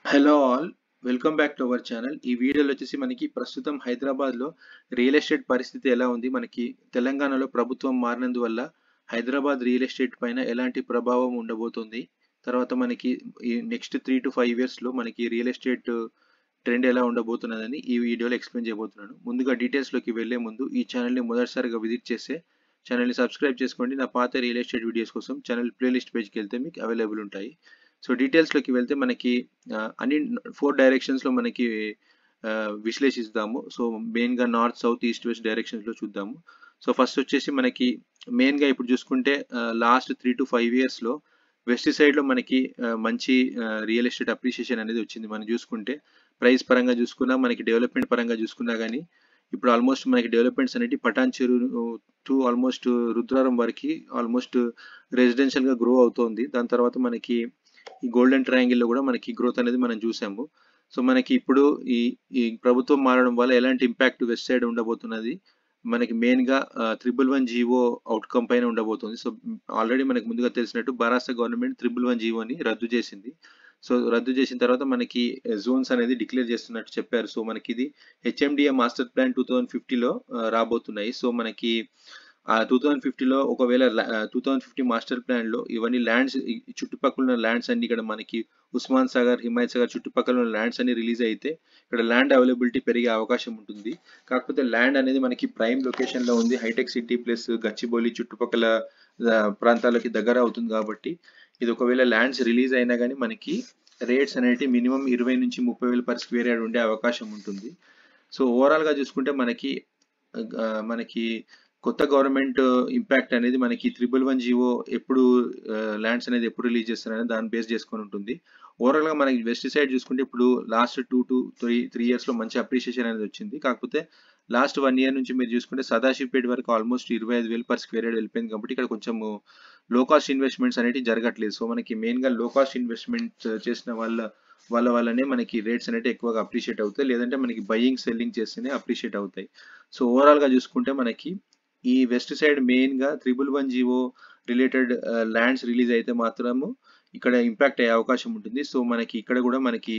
hello all welcome back to our channel ఈ వీడియోలో వచ్చేసి మనకి ప్రస్తుతం హైదరాబాద్లో రియల్ ఎస్టేట్ పరిస్థితి ఎలా ఉంది మనకి తెలంగాణలో ప్రభుత్వం మారినందువల్ల హైదరాబాద్ రియల్ ఎస్టేట్ పైన ఎలాంటి ప్రభావం ఉండబోతుంది తర్వాత మనకి ఈ నెక్స్ట్ త్రీ టు ఫైవ్ ఇయర్స్లో మనకి రియల్ ఎస్టేట్ ట్రెండ్ ఎలా ఉండబోతున్నదని ఈ వీడియోలో ఎక్స్ప్లెయిన్ చేయబోతున్నాను ముందుగా డీటెయిల్స్లోకి వెళ్లే ముందు ఈ ఛానల్ని మొదటిసారిగా విజిట్ చేస్తే ఛానల్ని సబ్స్క్రైబ్ చేసుకోండి నా పాత రియల్ ఎస్టేట్ వీడియోస్ కోసం ఛానల్ ప్లేలిస్ట్ పేజ్కి వెళ్తే మీకు అవైలబుల్ ఉంటాయి సో డీటెయిల్స్లోకి వెళ్తే మనకి ఆ, అన్ని ఫోర్ డైరెక్షన్స్లో మనకి ఆ, విశ్లేషిస్తాము సో మెయిన్గా నార్త్ సౌత్ ఈస్ట్ వెస్ట్ డైరెక్షన్స్లో చూద్దాము సో ఫస్ట్ వచ్చేసి మనకి మెయిన్గా ఇప్పుడు చూసుకుంటే లాస్ట్ త్రీ టు ఫైవ్ ఇయర్స్లో వెస్ట్ సైడ్లో మనకి ఆ, మంచి రియల్ ఎస్టేట్ అప్రిషియేషన్ అనేది వచ్చింది మనం చూసుకుంటే ప్రైస్ పరంగా చూసుకున్నా మనకి డెవలప్మెంట్ పరంగా చూసుకున్నా కానీ ఇప్పుడు ఆల్మోస్ట్ మనకి డెవలప్మెంట్స్ అనేవి పటాన్ చెరువు టు ఆల్మోస్ట్ రుద్రారం వరకు ఆల్మోస్ట్ రెసిడెన్షియల్గా గ్రో అవుతోంది దాని తర్వాత మనకి ఈ గోల్డెన్ ట్రయాంగిల్లో కూడా మనకి గ్రోత్ అనేది మనం చూసాము సో మనకి ఇప్పుడు ఈ ఈ ప్రభుత్వం మారడం వల్ల ఎలాంటి ఇంపాక్ట్ వెస్ట్ సైడ్ ఉండబోతున్నది మనకి మెయిన్గా త్రిబుల్ వన్ జీవో అవుట్కమ్ పైన ఉండబోతుంది సో ఆల్రెడీ మనకి ముందుగా తెలిసినట్టు బరాసా గవర్నమెంట్ త్రిబుల్ వన్ జీవోని రద్దు చేసింది సో రద్దు చేసిన తర్వాత మనకి జోన్స్ అనేది డిక్లేర్ చేస్తున్నట్టు చెప్పారు సో మనకి ఇది HMDA master plan two thousand ఫిఫ్టీలో రాబోతున్నాయి సో మనకి ఆ టూ థౌజండ్ ఫిఫ్టీలో ఒకవేళ టూ థౌజండ్ ఫిఫ్టీ మాస్టర్ ప్లాన్లో ఇవన్నీ ల్యాండ్స్ చుట్టుపక్కల ఉన్న ల్యాండ్స్ అన్ని ఇక్కడ మనకి ఉస్మాన్ సాగర్ హిమాయత్ సాగర్ చుట్టుపక్కల ఉన్న ల్యాండ్స్ అన్ని రిలీజ్ అయితే ఇక్కడ ల్యాండ్ అవైలబిలిటీ పెరిగే అవకాశం ఉంటుంది కాకపోతే ల్యాండ్ అనేది మనకి ప్రైమ్ లొకేషన్లో ఉంది హైటెక్ సిటీ ప్లస్ గచ్చిబౌలి చుట్టుపక్కల ఆ, ప్రాంతాలకి దగ్గర అవుతుంది కాబట్టి ఇది ఒకవేళ ల్యాండ్స్ రిలీజ్ అయినా కానీ మనకి రేట్స్ అనేవి మినిమం ఇరవై నుంచి ముప్పై వేలు పర్ స్క్వేర్ యార్డ్ ఉండే అవకాశం ఉంటుంది సో ఓవరాల్గా చూసుకుంటే మనకి ఆ, మనకి కొత్త గవర్నమెంట్ ఇంపాక్ట్ అనేది మనకి త్రిబుల్ వన్ జీవో ఎప్పుడు ల్యాండ్స్ అనేది ఎప్పుడు రిలీజ్ చేస్తారనేది దాన్ని బేస్ చేసుకొని ఉంటుంది ఓవరాల్గా మనకి వెస్ట్ సైడ్ చూసుకుంటే ఇప్పుడు last two to three three ఇయర్స్లో మంచి అప్రిషియేషన్ అనేది వచ్చింది కాకపోతే లాస్ట్ వన్ ఇయర్ నుంచి మీరు చూసుకుంటే సదాశివపేట వరకు ఆల్మోస్ట్ ఇరవై ఐదు వేలు పర్ స్క్వేర్ యార్డ్ వెళ్ళిపోయింది కాబట్టి ఇక్కడ కొంచెం లో కాస్ట్ ఇన్వెస్ట్మెంట్స్ అనేవి జరగట్లేదు సో మనకి మెయిన్గా లో కాస్ట్ ఇన్వెస్ట్మెంట్ చేసిన వాళ్ళ వాళ్ళ వల్లనే మనకి రేట్స్ అనేవి ఎక్కువగా అప్రిషియేట్ అవుతాయి లేదంటే మనకి బయింగ్ సెల్లింగ్ చేస్తేనే అప్రిషియేట్ అవుతాయి సో ఓవరాల్గా చూసుకుంటే మనకి ఈ వెస్ట్ సైడ్ మెయిన్గా triple one GO related lands release అయితే మాత్రము ఇక్కడ ఇంపాక్ట్ అయ్యే అవకాశం ఉంటుంది సో మనకి ఇక్కడ కూడా మనకి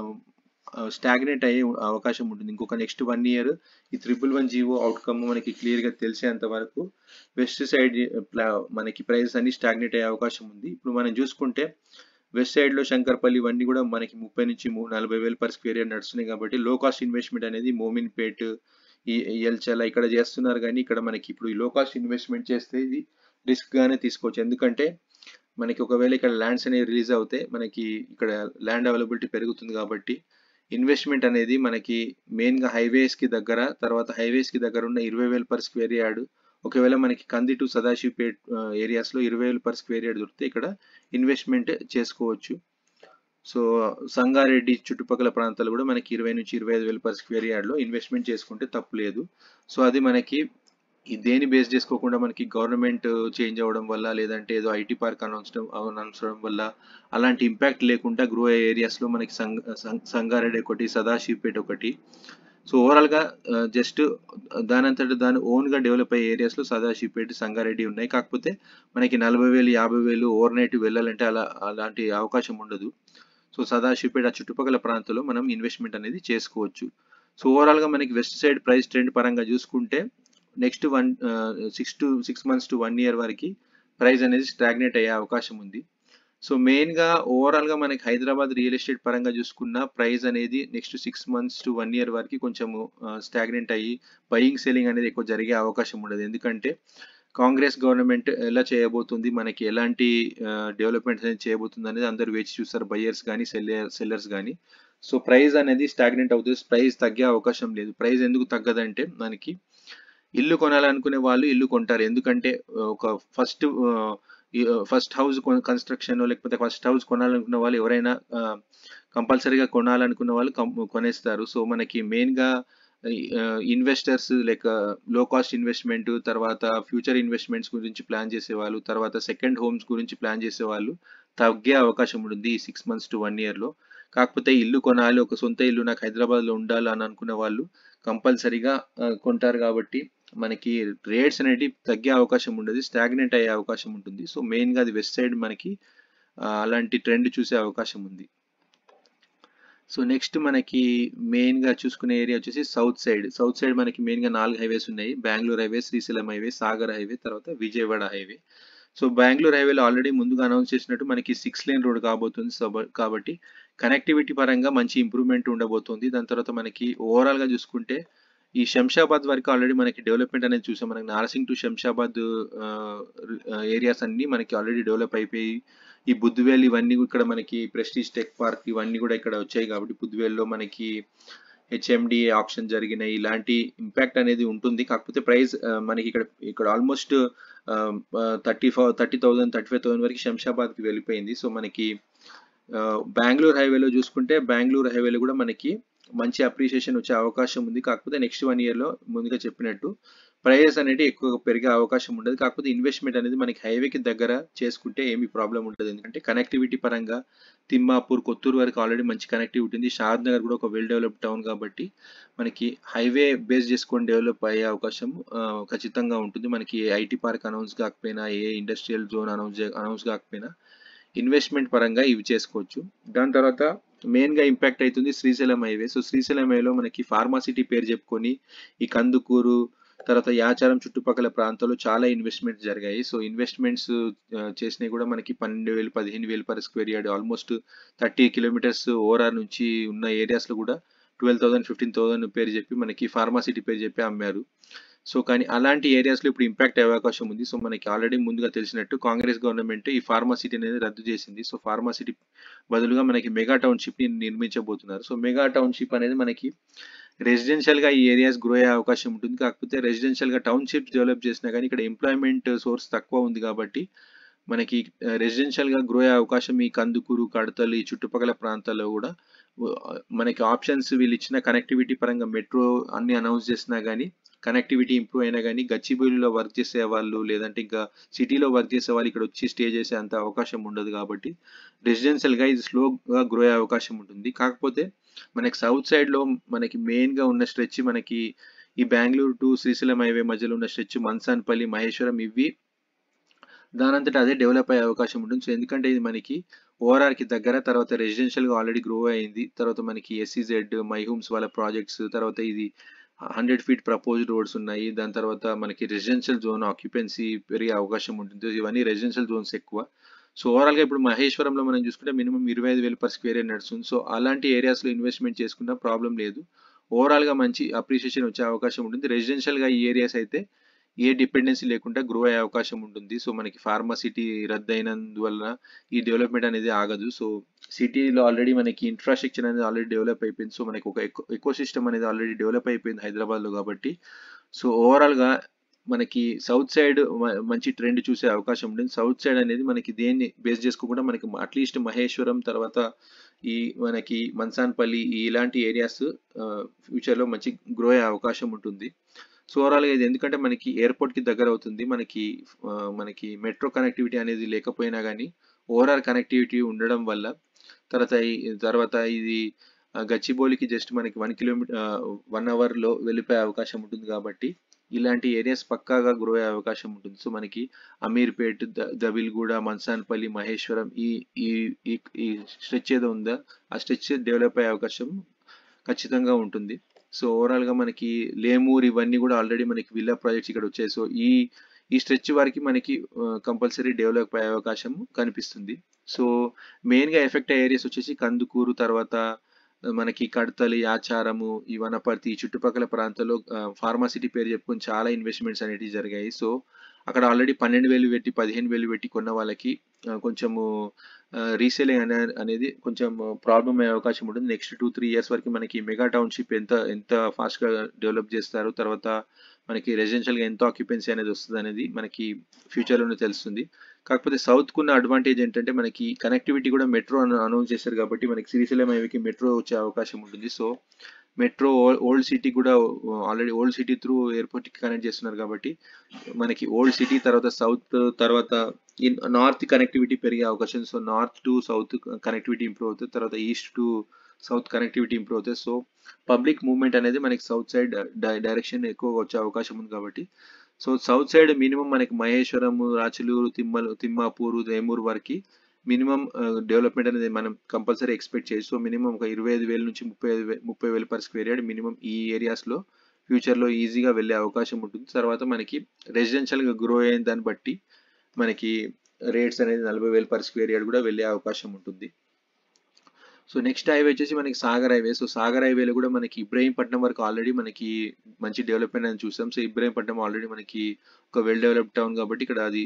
స్టాగ్నేట్ అయ్యే అవకాశం ఉంటుంది ఇంకొక నెక్స్ట్ వన్ ఇయర్ ఈ త్రిబుల్ వన్ జీవో అవుట్కమ్ మనకి క్లియర్గా తెలిసేంత వరకు వెస్ట్ సైడ్ మనకి ప్రైజెస్ అన్ని స్టాగ్నేట్ అయ్యే అవకాశం ఉంది ఇప్పుడు మనం చూసుకుంటే వెస్ట్ సైడ్లో శంకర్పల్లి ఇవన్నీ కూడా మనకి ముప్పై నుంచి ము- నలభై వేలు పర్ స్క్వేర్ యార్డ్ నడుస్తున్నాయి కాబట్టి లో కాస్ట్ ఇన్వెస్ట్మెంట్ అనేది మోమిన్పేట్ ఈ ఎల్చల ఇక్కడ చేస్తున్నారు కానీ ఇక్కడ మనకి ఇప్పుడు ఈ లో కాస్ట్ ఇన్వెస్ట్మెంట్ చేస్తే ఇది రిస్క్ గానే తీసుకోవచ్చు ఎందుకంటే మనకి ఒకవేళ ఇక్కడ ల్యాండ్స్ అనేవి రిలీజ్ అవుతే మనకి ఇక్కడ ల్యాండ్ అవైలబిలిటీ పెరుగుతుంది కాబట్టి ఇన్వెస్ట్మెంట్ అనేది మనకి మెయిన్గా హైవేస్కి దగ్గర తర్వాత హైవేస్కి దగ్గర ఉన్న ఇరవై వేలు పర్ స్క్వేర్ యార్డ్ ఒకవేళ మనకి కంది టు సదాశివపేట్ ఏరియాస్లో ఇరవై వేలు పర్ స్క్వేర్ యార్డ్ దొరికితే ఇక్కడ ఇన్వెస్ట్మెంట్ చేసుకోవచ్చు సో సంగారెడ్డి చుట్టుపక్కల ప్రాంతాలు కూడా మనకి ఇరవై నుంచి ఇరవై ఐదు వేలు పర్ స్క్వేర్ యార్డ్లో ఇన్వెస్ట్మెంట్ చేసుకుంటే తప్పు లేదు సో అది మనకి ఈ దేని బేస్ చేసుకోకుండా మనకి గవర్నమెంట్ చేంజ్ అవ్వడం వల్ల లేదంటే ఏదో ఐటీ పార్క్ అనౌన్స్ అనౌన్స్ అవ్వడం వల్ల అలాంటి ఇంపాక్ట్ లేకుండా గ్రో అయ్యే ఏరియాస్లో మనకి సంగ సం- సంగారెడ్డి ఒకటి సదాశివపేట ఒకటి సో ఓవరాల్గా జస్ట్ దానంతట దాని ఓన్గా డెవలప్ అయ్యే ఏరియాస్లో సదాశివపేట సంగారెడ్డి ఉన్నాయి కాకపోతే మనకి నలభై వేలు యాభై వేలు ఓవర్ నైట్ వెళ్ళాలంటే అలా అలాంటి అవకాశం ఉండదు సో సదాశివపేట ఆ చుట్టుపక్కల ప్రాంతాల్లో మనం ఇన్వెస్ట్మెంట్ అనేది చేసుకోవచ్చు సో ఓవరాల్గా మనకి వెస్ట్ సైడ్ ప్రైస్ ట్రెండ్ పరంగా చూసుకుంటే next one six to six months to one year వరకు ప్రైస్ అనేది స్టాగ్నేట్ అయ్యే అవకాశం ఉంది సో మెయిన్గా ఓవరాల్గా మనకి హైదరాబాద్ రియల్ ఎస్టేట్ పరంగా చూసుకున్న ప్రైస్ అనేది next six months to one year వరకు కొంచెం స్టాగ్నెంట్ అయ్యి బయింగ్ సెల్లింగ్ అనేది ఎక్కువ జరిగే అవకాశం ఉండదు ఎందుకంటే కాంగ్రెస్ గవర్నమెంట్ ఎలా చేయబోతుంది మనకి ఎలాంటి డెవలప్మెంట్స్ అనేది చేయబోతుంది అనేది అందరూ వేచి చూస్తారు బయ్యర్స్ కానీ సెల్లర్ సెల్లర్స్ కానీ సో ప్రైస్ అనేది స్టాగ్నెంట్ అవుతుంది ప్రైస్ తగ్గే అవకాశం లేదు ప్రైస్ ఎందుకు తగ్గదంటే మనకి ఇల్లు కొనాలనుకునే వాళ్ళు ఇల్లు కొంటారు ఎందుకంటే ఆ, ఒక ఫస్ట్ ఫస్ట్ హౌస్ కన్స్ట్రక్షన్ లేకపోతే ఫస్ట్ హౌస్ కొనాలనుకున్న వాళ్ళు ఎవరైనా కంపల్సరీగా కొనాలనుకున్న వాళ్ళు కం- కొనేస్తారు సో మనకి మెయిన్గా investors like low cost investment తర్వాత ఫ్యూచర్ ఇన్వెస్ట్మెంట్స్ గురించి ప్లాన్ చేసేవాళ్ళు తర్వాత సెకండ్ హోమ్స్ గురించి ప్లాన్ చేసేవాళ్ళు తగ్గే అవకాశం ఉంటుంది ఈ సిక్స్ మంత్స్ టు వన్ ఇయర్లో కాకపోతే ఇల్లు కొనాలి ఒక సొంత ఇల్లు నాకు హైదరాబాద్లో ఉండాలి అని అనుకునే వాళ్ళు కంపల్సరీగా కొంటారు కాబట్టి మనకి రేట్స్ అనేటివి తగ్గే అవకాశం ఉండదు స్టాగ్నెంట్ అయ్యే అవకాశం ఉంటుంది సో మెయిన్గా అది వెస్ట్ సైడ్ మనకి ఆ, అలాంటి ట్రెండ్ చూసే అవకాశం ఉంది సో నెక్స్ట్ మనకి మెయిన్గా చూసుకునే ఏరియా వచ్చేసి సౌత్ సైడ్ సౌత్ సైడ్ మనకి మెయిన్గా నాలుగు హైవేస్ ఉన్నాయి Bengaluru highway Srisailam highway Sagar highway తర్వాత విజయవాడ హైవే సో బెంగళూరు హైవేలో ఆల్రెడీ ముందుగా అనౌన్స్ చేసినట్టు మనకి సిక్స్ లేన్ రోడ్ కాబోతుంది సో కాబట్టి కనెక్టివిటీ పరంగా మంచి ఇంప్రూవ్మెంట్ ఉండబోతుంది దాని తర్వాత మనకి ఓవరాల్గా చూసుకుంటే ఈ శంషాబాద్ వరకు ఆల్రెడీ మనకి డెవలప్మెంట్ అనేది చూసాం మనకి నార్సింగ్ టు శంషాబాద్ ఏరియాస్ అన్ని మనకి ఆల్రెడీ డెవలప్ అయిపోయి ఈ బుద్ధివేల్ ఇవన్నీ ఇక్కడ మనకి ప్రెస్టీజ్ టెక్ పార్క్ ఇవన్నీ కూడా ఇక్కడ వచ్చాయి కాబట్టి బుద్ధివేల్లో మనకి హెచ్ఎండి ఆప్షన్ జరిగినాయి ఇలాంటి ఇంపాక్ట్ అనేది ఉంటుంది కాకపోతే ప్రైస్ మనకి ఇక్కడ ఇక్కడ almost thirty five thirty thousand thirty five thousand వరకు శంషాబాద్కి వెళ్ళిపోయింది సో మనకి బెంగళూరు హైవేలో చూసుకుంటే బెంగళూరు హైవేలో కూడా మనకి మంచి అప్రిషియేషన్ వచ్చే అవకాశం ఉంది కాకపోతే నెక్స్ట్ వన్ ఇయర్లో ముందుగా చెప్పినట్టు ప్రైజెస్ అనేవి ఎక్కువ పెరిగే అవకాశం ఉండదు కాకపోతే ఇన్వెస్ట్మెంట్ అనేది మనకి హైవేకి దగ్గర చేసుకుంటే ఏమి ప్రాబ్లం ఉండదు ఎందుకంటే కనెక్టివిటీ పరంగా తిమ్మాపూర్ కొత్తూరు వరకు ఆల్రెడీ మంచి కనెక్టివిటీ ఉంది షాద్ నగర్ కూడా ఒక వెల్ డెవలప్ టౌన్ కాబట్టి మనకి హైవే బేస్ చేసుకొని డెవలప్ అయ్యే అవకాశం ఖచ్చితంగా ఉంటుంది మనకి ఐటీ పార్క్ అనౌన్స్ కాకపోయినా ఏ ఇండస్ట్రియల్ జోన్ అనౌన్స్ అనౌన్స్ కాకపోయినా ఇన్వెస్ట్మెంట్ పరంగా ఇవి చేసుకోవచ్చు దాని తర్వాత మెయిన్గా ఇంపాక్ట్ అవుతుంది శ్రీశైలం హైవే సో శ్రీశైలం హైవేలో మనకి ఫార్మాసిటీ పేరు చెప్పుకొని ఈ కందుకూరు తర్వాత యాచారం చుట్టుపక్కల ప్రాంతాల్లో చాలా ఇన్వెస్ట్మెంట్స్ జరిగాయి సో ఇన్వెస్ట్మెంట్స్ చేసినవి కూడా మనకి పన్నెండు వేలు పదిహేను వేలు per square yard almost thirty kilometres ORR నుంచి ఉన్న ఏరియాస్లో కూడా ట్వెల్వ్ థౌసండ్ ఫిఫ్టీన్ థౌసండ్ పేరు చెప్పి మనకి ఫార్మాసిటీ పేరు చెప్పి అమ్మారు సో కానీ అలాంటి ఏరియాస్లో ఇప్పుడు ఇంపాక్ట్ అయ్యే అవకాశం ఉంది సో మనకి ఆల్రెడీ ముందుగా తెలిసినట్టు కాంగ్రెస్ గవర్నమెంట్ ఈ ఫార్మాసిటీ అనేది రద్దు చేసింది సో ఫార్మాసిటీ బదులుగా మనకి మెగా టౌన్షిప్ని నిర్మించబోతున్నారు సో మెగా టౌన్షిప్ అనేది మనకి రెసిడెన్షియల్గా ఈ ఏరియాస్ గ్రో అయ్యే అవకాశం ఉంటుంది కాకపోతే రెసిడెన్షియల్గా టౌన్షిప్స్ డెవలప్ చేసినా కానీ ఇక్కడ ఎంప్లాయ్మెంట్ సోర్స్ తక్కువ ఉంది కాబట్టి మనకి రెసిడెన్షియల్గా గ్రో అయ్యే అవకాశం ఈ కందుకూరు కడతలు ఈ చుట్టుపక్కల ప్రాంతాల్లో కూడా మనకి ఆప్షన్స్ వీళ్ళు ఇచ్చిన కనెక్టివిటీ పరంగా మెట్రో అన్ని అనౌన్స్ చేసినా కానీ కనెక్టివిటీ ఇంప్రూవ్ అయినా కానీ గచ్చిబౌలిలో వర్క్ చేసే వాళ్ళు లేదంటే ఇంకా సిటీలో వర్క్ చేసే వాళ్ళు ఇక్కడ వచ్చి స్టే చేసే అంత అవకాశం ఉండదు కాబట్టి రెసిడెన్షియల్గా ఇది స్లోగా గ్రో అయ్యే అవకాశం ఉంటుంది కాకపోతే మనకి సౌత్ సైడ్లో మనకి మెయిన్గా ఉన్న స్ట్రెచ్ మనకి ఈ బెంగళూరు టు శ్రీశైలం హైవే మధ్యలో ఉన్న స్ట్రెచ్ మన్సాన్పల్లి మహేశ్వరం ఇవి దానంతటా అదే డెవలప్ అయ్యే అవకాశం ఉంటుంది సో ఎందుకంటే ఇది మనకి ఓఆర్ఆర్కి దగ్గర తర్వాత రెసిడెన్షియల్గా ఆల్రెడీ గ్రో అయింది తర్వాత మనకి ఎస్సీజెడ్ మై హోమ్స్ వాళ్ళ ప్రాజెక్ట్స్ తర్వాత ఇది హండ్రెడ్ ఫీట్ ప్రపోజ్డ్ రోడ్స్ ఉన్నాయి దాని తర్వాత మనకి రెసిడెన్షియల్ జోన్ ఆక్యుపెన్సీ పెరిగే అవకాశం ఉంటుంది ఇవన్నీ రెసిడెన్షియల్ జోన్స్ ఎక్కువ సో ఓవరాల్గా ఇప్పుడు మహేశ్వరంలో మనం చూసుకుంటే మినిమం ఇరవై ఐదు వేలు పర్ స్క్వేర్ యార్డ్ నడుస్తుంది సో అలాంటి ఏరియాస్లో ఇన్వెస్ట్మెంట్ చేసుకున్న ప్రాబ్లం లేదు ఓవరాల్గా మంచి అప్రిషియేషన్ వచ్చే అవకాశం ఉంటుంది రెసిడెన్షియల్గా ఈ ఏరియాస్ అయితే ఏ డిపెండెన్సీ లేకుండా గ్రో అయ్యే అవకాశం ఉంటుంది సో మనకి ఫార్మాసిటీ రద్దు అయినందువల్ల ఈ డెవలప్మెంట్ అనేది ఆగదు సో సిటీలో ఆల్రెడీ మనకి ఇన్ఫ్రాస్ట్రక్చర్ అనేది ఆల్రెడీ డెవలప్ అయిపోయింది సో మనకి ఒక ఎకో ఎకో సిస్టమ్ అనేది ఆల్రెడీ డెవలప్ అయిపోయింది హైదరాబాద్లో కాబట్టి సో ఓవరాల్గా మనకి సౌత్ సైడ్ మంచి ట్రెండ్ చూసే అవకాశం ఉంటుంది సౌత్ సైడ్ అనేది మనకి దేన్ని బేస్ చేసుకోకుండా మనకి అట్లీస్ట్ మహేశ్వరం తర్వాత ఈ మనకి మన్సాన్పల్లి ఇలాంటి ఏరియాస్ ఫ్యూచర్లో మంచి గ్రో అయ్యే అవకాశం ఉంటుంది సో ఓవరాల్గా ఇది ఎందుకంటే మనకి ఎయిర్పోర్ట్కి దగ్గర అవుతుంది మనకి మనకి మెట్రో కనెక్టివిటీ అనేది లేకపోయినా కానీ ఓవరాల్ కనెక్టివిటీ ఉండడం వల్ల తర్వాత తర్వాత ఇది గచ్చిబౌలికి జస్ట్ మనకి వన్ కిలోమీటర్ వన్ అవర్లో వెళ్ళిపోయే అవకాశం ఉంటుంది కాబట్టి ఇలాంటి ఏరియాస్ పక్కాగా గ్రో అయ్యే అవకాశం ఉంటుంది సో మనకి అమీర్పేట్ దబిల్గూడ మన్సాన్పల్లి మహేశ్వరం ఈ ఈ ఈ స్ట్రెచ్ ఏదో ఉందో ఆ స్ట్రెచ్ డెవలప్ అయ్యే అవకాశం ఖచ్చితంగా ఉంటుంది సో ఓవరాల్గా మనకి లేమూర్ ఇవన్నీ కూడా ఆల్రెడీ మనకి విల్లా ప్రాజెక్ట్స్ ఇక్కడ వచ్చాయి సో ఈ ఈ స్ట్రెచ్ వరకు మనకి కంపల్సరీ డెవలప్ అయ్యే అవకాశం కనిపిస్తుంది సో మెయిన్గా ఎఫెక్ట్ అయ్యే ఏరియాస్ వచ్చేసి కందుకూరు తర్వాత మనకి కడతలి ఆచారము ఈ వనపర్తి చుట్టుపక్కల ప్రాంతాల్లో ఫార్మాసిటీ పేరు చెప్పుకొని చాలా ఇన్వెస్ట్మెంట్స్ అనేటివి జరిగాయి సో అక్కడ ఆల్రెడీ పన్నెండు వేలు పెట్టి పదిహేను వేలు పెట్టి కొన్న వాళ్ళకి కొంచెము రీసేలింగ్ అనే అనేది కొంచెం ప్రాబ్లం అయ్యే అవకాశం ఉంటుంది నెక్స్ట్ టూ త్రీ ఇయర్స్ వరకు మనకి మెగా టౌన్షిప్ ఎంత ఎంత ఫాస్ట్గా డెవలప్ చేస్తారు తర్వాత మనకి రెసిడెన్షియల్గా ఎంత ఆక్యుపెన్సీ అనేది వస్తుంది అనేది మనకి ఫ్యూచర్లోనే తెలుస్తుంది కాకపోతే సౌత్కు ఉన్న అడ్వాంటేజ్ ఏంటంటే మనకి కనెక్టివిటీ కూడా మెట్రో అనౌన్స్ చేశారు కాబట్టి మనకి శ్రీశైలం హైవేకి మెట్రో వచ్చే అవకాశం ఉంటుంది సో మెట్రో ఓల్డ్ సిటీ కూడా ఆల్రెడీ ఓల్డ్ సిటీ త్రూ ఎయిర్పోర్ట్కి కనెక్ట్ చేస్తున్నారు కాబట్టి మనకి ఓల్డ్ సిటీ తర్వాత సౌత్ తర్వాత నార్త్ కనెక్టివిటీ పెరిగే అవకాశం so north to south connectivity improve అవుతుంది తర్వాత east to south connectivity improve అవుతుంది సో పబ్లిక్ మూవ్మెంట్ అనేది మనకి సౌత్ సైడ్ డైరెక్షన్ ఎక్కువగా వచ్చే అవకాశం ఉంది కాబట్టి సో సౌత్ సైడ్ మినిమం మనకి మహేశ్వరం రాచలూరు తిమ్మలు తిమ్మాపూరు వేమూరు వరకు మినిమం డెవలప్మెంట్ అనేది మనం కంపల్సరీ ఎక్స్పెక్ట్ చేయొచ్చు సో మినిమం ఒక ఇరవై ఐదు వేల నుంచి ముప్పై ఐదు ముప్పై వేల పర్ స్క్వేర్ యార్డ్ మినిమం ఈ ఏరియాస్లో ఫ్యూచర్లో ఈజీగా వెళ్ళే అవకాశం ఉంటుంది తర్వాత మనకి రెసిడెన్షియల్గా గ్రో అయిన దాన్ని బట్టి మనకి రేట్స్ అనేది నలభై వేలు పర్ స్క్వేర్ యార్డ్ కూడా వెళ్ళే అవకాశం ఉంటుంది సో నెక్స్ట్ హైవే వచ్చేసి మనకి సాగర్ హైవే సో సాగర్ హైవేలో కూడా మనకి ఇబ్రహీంపట్నం వరకు ఆల్రెడీ మనకి మంచి డెవలప్మెంట్ అని చూసాం సో ఇబ్రహీంపట్నం ఆల్రెడీ మనకి ఒక వెల్ డెవలప్ టౌన్ కాబట్టి ఇక్కడ అది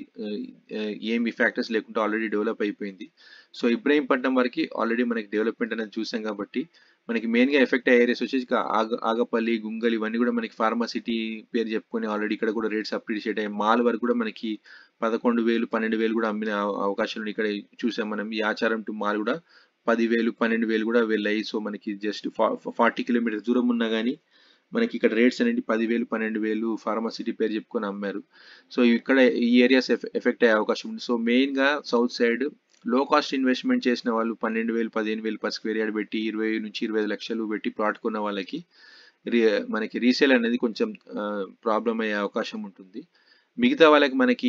ఏమి ఫ్యాక్టర్స్ లేకుండా ఆల్రెడీ డెవలప్ అయిపోయింది సో ఇబ్రహీంపట్నం వరకు ఆల్రెడీ మనకి డెవలప్మెంట్ అనేది చూసాం కాబట్టి మనకి మెయిన్గా ఎఫెక్ట్ అయ్యే ఏరియాస్ వచ్చేసి ఆగ ఆగపల్లి గుంగల్ ఇవన్నీ కూడా మనకి ఫార్మాసిటీ పేరు చెప్పుకొని ఆల్రెడీ ఇక్కడ కూడా రేట్స్ అప్రిషియేట్ అయ్యాయి మాల్ వరకు కూడా మనకి పదకొండు వేలు పన్నెండు వేలు కూడా అమ్మిన అవకాశాలు ఇక్కడ చూసాం మనం ఈ ఆచారం టు మాల్ కూడా పదివేలు పన్నెండు వేలు కూడా వెళ్ళాయి సో మనకి జస్ట్ ఫార్టీ కిలోమీటర్స్ దూరం ఉన్నా కానీ మనకి ఇక్కడ రేట్స్ అనేది పదివేలు పన్నెండు వేలు ఫార్మాసిటీ పేరు చెప్పుకొని అమ్మారు సో ఇక్కడ ఈ ఏరియాస్ ఎఫెక్ట్ అయ్యే అవకాశం ఉంది సో మెయిన్గా south side low cost investment చేసిన వాళ్ళు పన్నెండు వేలు పదిహేను వేలు పర్ స్క్వేర్ యార్డ్ పెట్టి ఇరవై నుంచి ఇరవై ఐదు లక్షలు పెట్టి ప్లాట్ కొన్న వాళ్ళకి మనకి రీసేల్ అనేది కొంచెం ప్రాబ్లం అయ్యే అవకాశం ఉంటుంది మిగతా వాళ్ళకి మనకి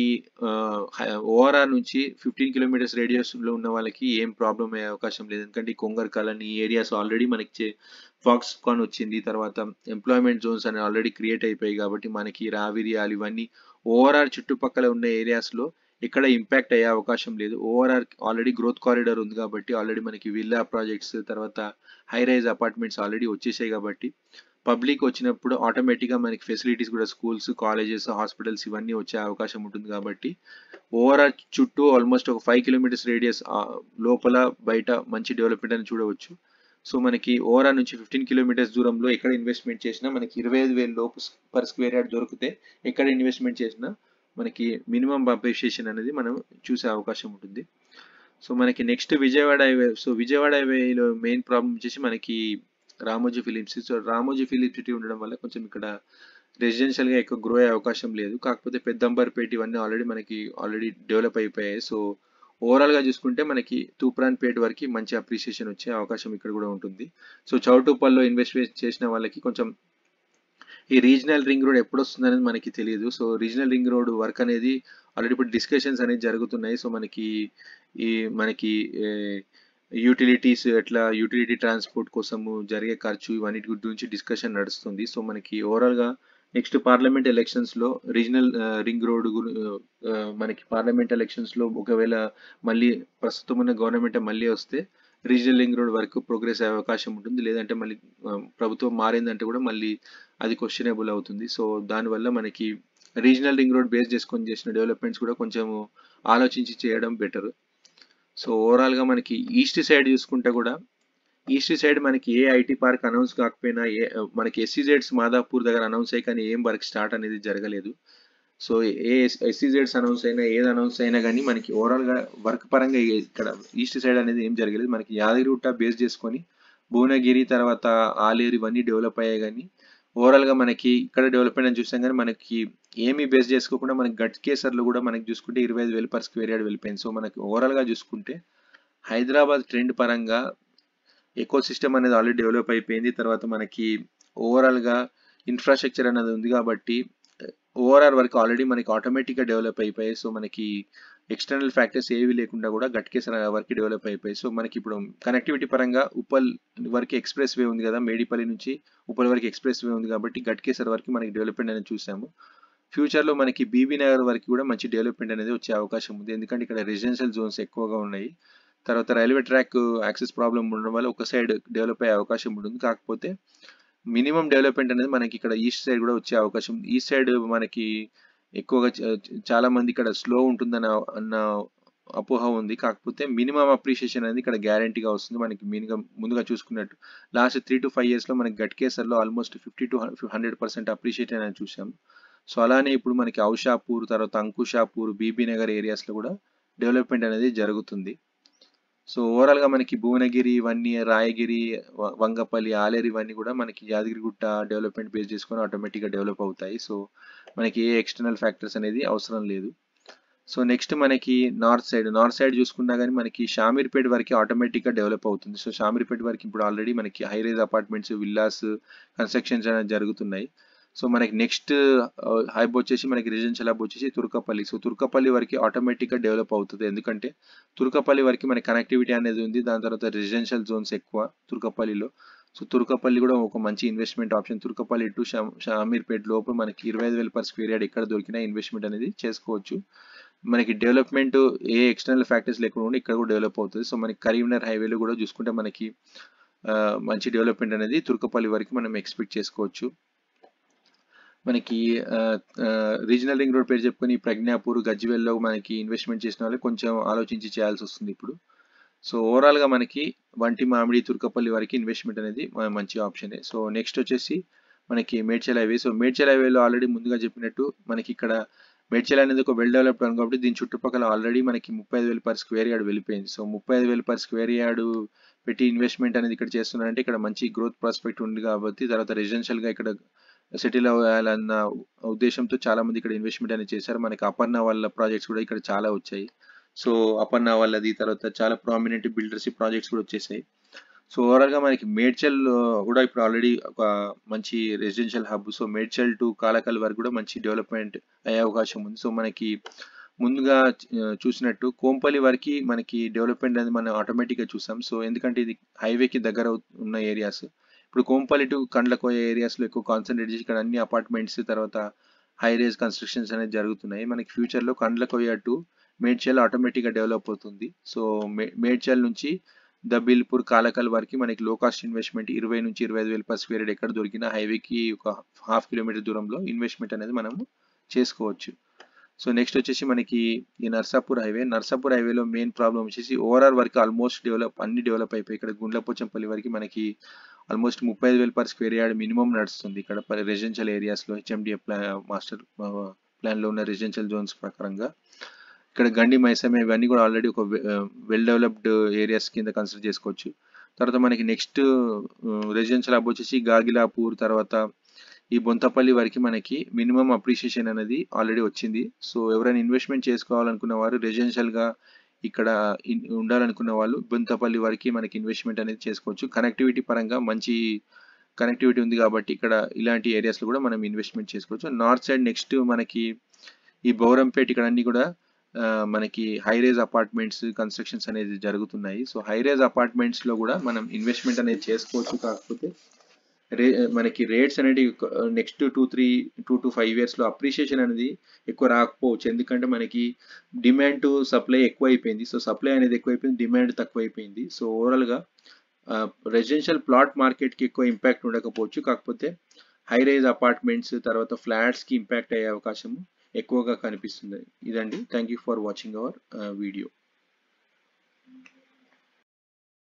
ఓఆర్ఆర్ నుంచి ఫిఫ్టీన్ కిలోమీటర్స్ రేడియస్లో ఉన్న వాళ్ళకి ఏం ప్రాబ్లం అయ్యే అవకాశం లేదు ఎందుకంటే ఈ కొంగర్ కాలనీ ఈ ఏరియాస్ ఆల్రెడీ మనకి ఫాక్స్ కాన్ వచ్చింది తర్వాత ఎంప్లాయ్మెంట్ జోన్స్ అనేవి ఆల్రెడీ క్రియేట్ అయిపోయాయి కాబట్టి మనకి రావిరియాలు ఇవన్నీ ఓఆర్ఆర్ చుట్టుపక్కల ఉన్న ఏరియాస్లో ఇక్కడ ఇంపాక్ట్ అయ్యే అవకాశం లేదు ఓవరాల్ ఆల్రెడీ గ్రోత్ కారిడార్ ఉంది కాబట్టి ఆల్రెడీ మనకి విల్లా ప్రాజెక్ట్స్ తర్వాత హై రైజ్ అపార్ట్మెంట్స్ ఆల్రెడీ వచ్చేసాయి కాబట్టి పబ్లిక్ వచ్చినప్పుడు ఆటోమేటిక్గా మనకి ఫెసిలిటీస్ కూడా స్కూల్స్ కాలేజెస్ హాస్పిటల్స్ ఇవన్నీ వచ్చే అవకాశం ఉంటుంది కాబట్టి ఓవరాల్ చుట్టూ ఆల్మోస్ట్ ఒక ఫైవ్ కిలోమీటర్స్ రేడియస్ లోపల బయట మంచి డెవలప్మెంట్ అని చూడవచ్చు సో మనకి ఓవరాల్ నుంచి ఫిఫ్టీన్ కిలోమీటర్స్ దూరంలో ఎక్కడ ఇన్వెస్ట్మెంట్ చేసినా మనకి ఇరవై ఐదు వేలు లోపు పర్ స్క్వేర్ యార్డ్ దొరికితే ఎక్కడ ఇన్వెస్ట్మెంట్ చేసినా మనకి మినిమం అప్రిషియేషన్ అనేది మనం చూసే అవకాశం ఉంటుంది సో మనకి next Vijayawada highway so Vijayawada హైవేలో మెయిన్ ప్రాబ్లం వచ్చేసి మనకి Ramoji film city so Ramoji film city ఉండడం వల్ల కొంచెం ఇక్కడ రెసిడెన్షియల్గా ఎక్కువ గ్రో అయ్యే అవకాశం లేదు కాకపోతే పెద్దంబర్పేట ఇవన్నీ ఆల్రెడీ మనకి ఆల్రెడీ డెవలప్ అయిపోయాయి సో ఓవరాల్గా చూసుకుంటే మనకి తూప్రాన్పేట వరకు మంచి అప్రిషియేషన్ వచ్చే అవకాశం ఇక్కడ కూడా ఉంటుంది సో చౌటుప్పల్లో ఇన్వెస్ట్ చేసిన వాళ్ళకి కొంచెం ఈ రీజనల్ రింగ్ రోడ్ ఎప్పుడు వస్తుంది అనేది మనకి తెలియదు so regional ring road work అనేది ఆల్రెడీ ఇప్పుడు డిస్కషన్స్ అనేది జరుగుతున్నాయి సో మనకి ఈ మనకి యూటిలిటీస్ ఎట్లా యూటిలిటీ ట్రాన్స్పోర్ట్ కోసము జరిగే ఖర్చు ఇవన్నిటి గురించి డిస్కషన్ నడుస్తుంది సో మనకి ఓవరాల్గా నెక్స్ట్ పార్లమెంట్ ఎలక్షన్స్లో రీజనల్ రింగ్ రోడ్ మనకి పార్లమెంట్ ఎలక్షన్స్లో ఒకవేళ మళ్ళీ ప్రస్తుతం ఉన్న గవర్నమెంట్ మళ్ళీ వస్తే రీజనల్ రింగ్ రోడ్ వరకు ప్రోగ్రెస్ అయ్యే అవకాశం ఉంటుంది లేదంటే మళ్ళీ ప్రభుత్వం మారిందంటే కూడా మళ్ళీ అది క్వశ్చనబుల్ అవుతుంది సో దానివల్ల మనకి రీజనల్ రింగ్ రోడ్ బేస్ చేసుకొని చేసిన డెవలప్మెంట్స్ కూడా కొంచెం ఆలోచించి చేయడం బెటర్ సో ఓవరాల్గా మనకి ఈస్ట్ సైడ్ చూసుకుంటే కూడా ఈస్ట్ సైడ్ మనకి ఏ ఐటీ పార్క్ అనౌన్స్ కాకపోయినా ఏ మనకి ఎస్సీజెడ్స్ మాదాపూర్ దగ్గర అనౌన్స్ అయ్యి కానీ ఏం వర్క్ స్టార్ట్ అనేది జరగలేదు సో ఏ ఎస్సీజెడ్స్ అనౌన్స్ అయినా ఏది అనౌన్స్ అయినా కానీ మనకి ఓవరాల్గా వర్క్ పరంగా ఇక్కడ ఈస్ట్ సైడ్ అనేది ఏం జరగలేదు మనకి యాదగిరిగుట్ట బేస్ చేసుకొని భువనగిరి తర్వాత ఆలేరు ఇవన్నీ డెవలప్ అయ్యాయి కానీ ఓవరాల్గా మనకి ఇక్కడ డెవలప్మెంట్ అని చూసాం కానీ మనకి ఏమీ బేస్ చేసుకోకుండా మనకి గట్ కేసర్లు కూడా మనకి చూసుకుంటే ఇరవై ఐదు వేలు పర్ స్క్వేర్ యార్డ్ వెళ్ళిపోయింది సో మనకి ఓవరాల్గా చూసుకుంటే హైదరాబాద్ ట్రెండ్ పరంగా ఎకో సిస్టమ్ అనేది ఆల్రెడీ డెవలప్ అయిపోయింది తర్వాత మనకి ఓవరాల్గా ఇన్ఫ్రాస్ట్రక్చర్ అనేది ఉంది కాబట్టి ఓవరాల్ వరకు ఆల్రెడీ మనకి ఆటోమేటిక్గా డెవలప్ అయిపోయాయి సో మనకి ఎక్స్టర్నల్ ఫ్యాక్టర్స్ ఏవి లేకుండా కూడా గట్కేసర్ వరకు డెవలప్ అయిపోయాయి సో మనకి ఇప్పుడు కనెక్టివిటీ పరంగా ఉప్పల్ వరకు ఎక్స్ప్రెస్ వే ఉంది కదా మేడిపల్లి నుంచి ఉప్పల్ వరకు ఎక్స్ప్రెస్ వే ఉంది కాబట్టి గట్కేసర్ వరకు మనకి డెవలప్మెంట్ అనేది చూసాము ఫ్యూచర్లో మనకి బీబీ నగర్ వరకు కూడా మంచి డెవలప్మెంట్ అనేది వచ్చే అవకాశం ఉంది ఎందుకంటే ఇక్కడ రెసిడెన్షియల్ జోన్స్ ఎక్కువగా ఉన్నాయి తర్వాత రైల్వే ట్రాక్ యాక్సెస్ ప్రాబ్లం ఉండడం వల్ల ఒక సైడ్ డెవలప్ అయ్యే అవకాశం ఉంటుంది కాకపోతే మినిమం డెవలప్మెంట్ అనేది మనకి ఇక్కడ ఈస్ట్ సైడ్ కూడా వచ్చే అవకాశం ఈస్ట్ సైడ్ మనకి ఎక్కువగా చాలా మంది ఇక్కడ స్లో ఉంటుందన్న అన్న అపోహ ఉంది కాకపోతే మినిమం అప్రిషియేషన్ అనేది ఇక్కడ గ్యారంటీగా వస్తుంది మనకి మీనిగా ముందుగా చూసుకున్నట్టు లాస్ట్ త్రీ టు ఫైవ్ ఇయర్స్లో మనకి గట్కేసర్లో almost fifty to hundred percent appreciate అనేది చూసాం సో అలానే ఇప్పుడు మనకి ఔషాపూర్ తర్వాత అంకుషాపూర్ బీబీ నగర్ ఏరియాస్లో కూడా డెవలప్మెంట్ అనేది జరుగుతుంది సో ఓవరాల్గా మనకి భువనగిరి ఇవన్నీ రాయగిరి వంగపల్లి ఆలేరు ఇవన్నీ కూడా మనకి యాదగిరిగుట్ట డెవలప్మెంట్ బేస్ చేసుకొని ఆటోమేటిక్గా డెవలప్ అవుతాయి సో మనకి ఏ ఎక్స్టర్నల్ ఫ్యాక్టర్స్ అనేది అవసరం లేదు సో నెక్స్ట్ మనకి నార్త్ సైడ్ నార్త్ సైడ్ చూసుకున్నా కానీ మనకి షామీర్పేట వరకు ఆటోమేటిక్గా డెవలప్ అవుతుంది సో షామీర్పేట వరకు ఇప్పుడు ఆల్రెడీ మనకి high rise apartments villas constructions అనేది జరుగుతున్నాయి సో మనకి నెక్స్ట్ హైబ్ వచ్చేసి మనకి రెసిడెన్షియల్ హబ్ వచ్చేసి తుర్కపల్లి సో తుర్కపల్లి వరకు ఆటోమేటిక్గా డెవలప్ అవుతుంది ఎందుకంటే తుర్కపల్లి వరకు మనకి కనెక్టివిటీ అనేది ఉంది దాని తర్వాత రెసిడెన్షియల్ జోన్స్ ఎక్కువ తుర్కపల్లిలో సో తుర్కపల్లి కూడా ఒక మంచి investment option Turkapalli to Shamirpet లోపు మనకి ఇరవై ఐదు వేల పర్ స్క్వేర్ యార్డ్ ఎక్కడ దొరికినా ఇన్వెస్ట్మెంట్ అనేది చేసుకోవచ్చు మనకి డెవలప్మెంట్ ఏ ఎక్స్టర్నల్ ఫ్యాక్టర్స్ లేకుండా ఇక్కడ కూడా డెవలప్ అవుతుంది సో మనకి కరీంనగర్ హైవేలో కూడా చూసుకుంటే మనకి మంచి డెవలప్మెంట్ అనేది తుర్కపల్లి వరకు మనం ఎక్స్పెక్ట్ చేసుకోవచ్చు మనకి రీజనల్ రింగ్ రోడ్ పేరు చెప్పుకొని ప్రజ్ఞాపూర్ గజ్వేల్లో మనకి ఇన్వెస్ట్మెంట్ చేసిన వాళ్ళు కొంచెం ఆలోచించి చేయాల్సి వస్తుంది ఇప్పుడు సో ఓవరాల్గా మనకి వంటి మామిడి తుర్కపల్లి వరకు ఇన్వెస్ట్మెంట్ అనేది మంచి ఆప్షనే సో నెక్స్ట్ వచ్చేసి మనకి మేడ్చల్ హైవే సో మేడ్చల్ హైవేలో ఆల్రెడీ ముందుగా చెప్పినట్టు మనకి ఇక్కడ మేడ్చల్ అనేది ఒక వెల్ డెవలప్డ్ అని కాబట్టి దీని చుట్టుపక్కల ఆల్రెడీ మనకి ముప్పై ఐదు వేలు పర్ స్క్వేర్ యార్డ్ వెళ్ళిపోయింది సో ముప్పై ఐదు వేలు పర్ స్క్వేర్ యార్డ్ పెట్టి ఇన్వెస్ట్మెంట్ అనేది ఇక్కడ చేస్తున్నారంటే ఇక్కడ మంచి గ్రోత్ ప్రాస్పెక్ట్ ఉంది కాబట్టి తర్వాత రెసిడెన్షియల్గా ఇక్కడ సెటిల్ అవ్వాలన్న ఉద్దేశంతో చాలా మంది ఇక్కడ ఇన్వెస్ట్మెంట్ అనేది చేశారు మనకి అపర్ణ వాళ్ళ ప్రాజెక్ట్స్ కూడా ఇక్కడ చాలా వచ్చాయి సో అపర్ణ వాళ్ళది తర్వాత చాలా ప్రామినెంట్ బిల్డర్స్ ప్రాజెక్ట్స్ కూడా వచ్చేసాయి సో ఓవరాల్గా మనకి మేడ్చల్ కూడా ఇప్పుడు ఆల్రెడీ ఒక మంచి residential hub so Medchal to Kalakal వరకు కూడా మంచి డెవలప్మెంట్ అయ్యే అవకాశం ఉంది సో మనకి ముందుగా చూసినట్టు కోంపల్లి వరకు మనకి డెవలప్మెంట్ అనేది మనం ఆటోమేటిక్గా చూసాం సో ఎందుకంటే ఇది హైవేకి దగ్గర ఉన్న ఏరియాస్ ఇప్పుడు కోంపల్లి టు కండ్లకోయ ఏరియాస్లో ఎక్కువ కాన్సన్ట్రేట్ చేసి ఇక్కడ అన్ని అపార్ట్మెంట్స్ తర్వాత హై రేజ్ కన్స్ట్రక్షన్స్ అనేది జరుగుతున్నాయి మనకి ఫ్యూచర్లో కండ్లకోయ టు మేడ్చల్ ఆటోమేటిక్గా డెవలప్ అవుతుంది సో మేడ్చల్ నుంచి దబిల్పూర్ కాలకల్ వరకు మనకి లో కాస్ట్ ఇన్వెస్ట్మెంట్ ఇరవై నుంచి ఇరవై ఐదు వేల పర్ స్క్వేర్ ఎక్కడ దొరికినా హైవేకి ఒక హాఫ్ కిలోమీటర్ దూరంలో ఇన్వెస్ట్మెంట్ అనేది మనము చేసుకోవచ్చు సో నెక్స్ట్ వచ్చేసి మనకి ఈ నర్సాపూర్ హైవే నర్సాపూర్ హైవేలో మెయిన్ ప్రాబ్లం వచ్చేసి ఓవరాల్ వరకు ఆల్మోస్ట్ డెవలప్ అన్ని డెవలప్ అయిపోయి ఇక్కడ గుండ్లపోచంపల్లి వరకు మనకి ఆల్మోస్ట్ ముప్పై ఐదు వేల పర్ స్క్వేర్ యార్డ్ మినిమం నడుస్తుంది ఇక్కడ రెసిడెన్షియల్ ఏరియాస్లో హెచ్ఎండిఏ ప్లా మాస్టర్ ప్లాన్లో ఉన్న రెసిడెన్షియల్ జోన్స్ ప్రకారంగా ఇక్కడ గండి మైసమే ఇవన్నీ కూడా ఆల్రెడీ ఒక వెల్ డెవలప్డ్ ఏరియాస్ కింద కన్సిడర్ చేసుకోవచ్చు తర్వాత మనకి నెక్స్ట్ రెసిడెన్షియల్ హబ్ వచ్చేసి గాగిలాపూర్ తర్వాత ఈ బొంతపల్లి వరకు మనకి మినిమం అప్రిషియేషన్ అనేది ఆల్రెడీ వచ్చింది సో ఎవరైనా ఇన్వెస్ట్మెంట్ చేసుకోవాలనుకున్న వారు రెసిడెన్షియల్గా ఇక్కడ ఉండాలనుకున్న వాళ్ళు బొంతపల్లి వరకు మనకి ఇన్వెస్ట్మెంట్ అనేది చేసుకోవచ్చు కనెక్టివిటీ పరంగా మంచి కనెక్టివిటీ ఉంది కాబట్టి ఇక్కడ ఇలాంటి ఏరియాస్లో కూడా మనం ఇన్వెస్ట్మెంట్ చేసుకోవచ్చు నార్త్ సైడ్ నెక్స్ట్ మనకి ఈ బౌరంపేట ఇక్కడ అన్ని కూడా మనకి హైరేజ్ అపార్ట్మెంట్స్ కన్స్ట్రక్షన్స్ అనేది జరుగుతున్నాయి సో హైరేజ్ అపార్ట్మెంట్స్లో కూడా మనం ఇన్వెస్ట్మెంట్ అనేది చేసుకోవచ్చు కాకపోతే రే మనకి రేట్స్ అనేది next two three two to five ఇయర్స్లో అప్రిషియేషన్ అనేది ఎక్కువ రాకపోవచ్చు ఎందుకంటే మనకి డిమాండ్ టు సప్లై ఎక్కువ అయిపోయింది సో సప్లై అనేది ఎక్కువైపోయింది డిమాండ్ తక్కువ అయిపోయింది సో ఓవరాల్గా రెసిడెన్షియల్ ప్లాట్ మార్కెట్కి ఎక్కువ ఇంపాక్ట్ ఉండకపోవచ్చు కాకపోతే హై రైజ్ అపార్ట్మెంట్స్ తర్వాత ఫ్లాట్స్కి ఇంపాక్ట్ అయ్యే అవకాశం ఎక్కువగా కనిపిస్తుంది ఇదండి thank you for watching our video